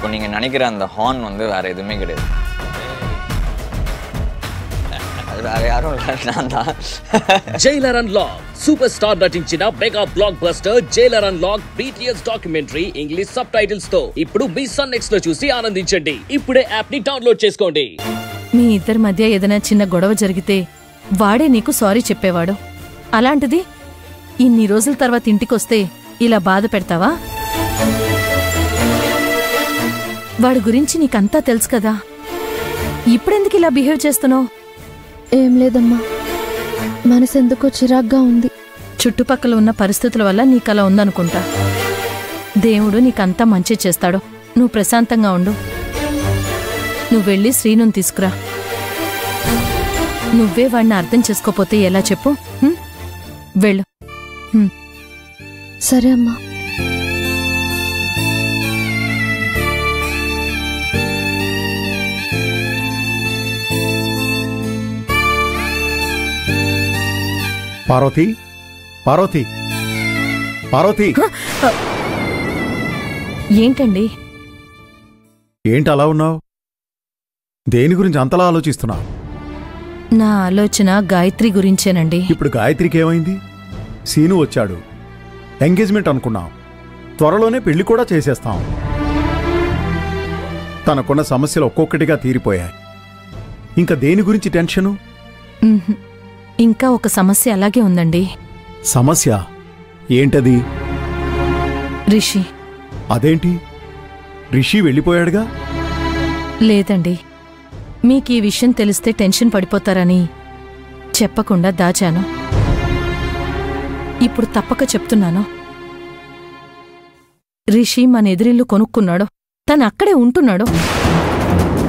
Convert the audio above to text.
இப்போ நீங்கள் நினைக்கிற அந்த ஹார்ன் வந்து வேறு எதுவுமே கிடையாது அது வேறு யாரும் இல்லை நான் தான் జైలర్ అన్లాక్ సూపర్ స్టార్ నటించిన mega blockbuster Jailer unlock BTS documentary English subtitles తో ఇప్పుడు మీ సన్ నెక్స్ట్ లో చూసి ఆనందించండి ఇప్పుడే యాప్ ని డౌన్లోడ్ చేసుకోండి మీ ఇద్దరి మధ్య ఏదైనా చిన్న గొడవ జరిగితే వాడే నీకు సారీ చెప్పేవాడు అలాంటిది ఇన్ని రోజుల తర్వాత ఇంటికొస్తే ఇలా బాధ పెడతావా వాడి గురించి నీకంతా తెలుసు కదా ఇప్పుడెందుకు ఇలా బిహేవ్ చేస్తున్నావు ఏం లేదమ్మా మనసెందుకో చిరాగ్గా ఉంది చుట్టుపక్కల ఉన్న పరిస్థితుల వల్ల నీకలా ఉందనుకుంటా దేవుడు నీకంతా మంచి చేస్తాడు నువ్వు ప్రశాంతంగా ఉండు నువ్వు వెళ్ళి శ్రీనుని తీసుకురా నువ్వే వాడిని అర్థం చేసుకోపోతే ఎలా చెప్పు హ్మ్? వెళ్ళు హ్మ్. సరే అమ్మా పార్వతి పార్వతి పార్వతి ఏంటండి ఏంటి అలా ఉన్నావు దేని గురించి అంతలా ఆలోచిస్తున్నావు నా ఆలోచన గాయత్రి గురించేనండి ఇప్పుడు గాయత్రికి ఏమైంది సీను వచ్చాడు ఎంగేజ్మెంట్ అనుకున్నాం త్వరలోనే పెళ్లి కూడా చేసేస్తాం తనకున్న సమస్యలు ఒక్కొక్కటిగా తీరిపోయాయి ఇంకా దేని గురించి టెన్షను ఉహుం. ఇంకా ఒక సమస్య అలాగే ఉందండి సమస్య ఏంటది రిషి అదేంటి రిషి వెళ్ళిపోయాడుగా లేదండి మీకు ఈ విషయం తెలిస్తే టెన్షన్ పడిపోతారని చెప్పకుండా దాచాను ఇప్పుడు తప్పక చెప్తున్నాను రిషి మన ఎదురిల్లు కొనుక్కున్నాడు తను అక్కడే ఉంటున్నాడు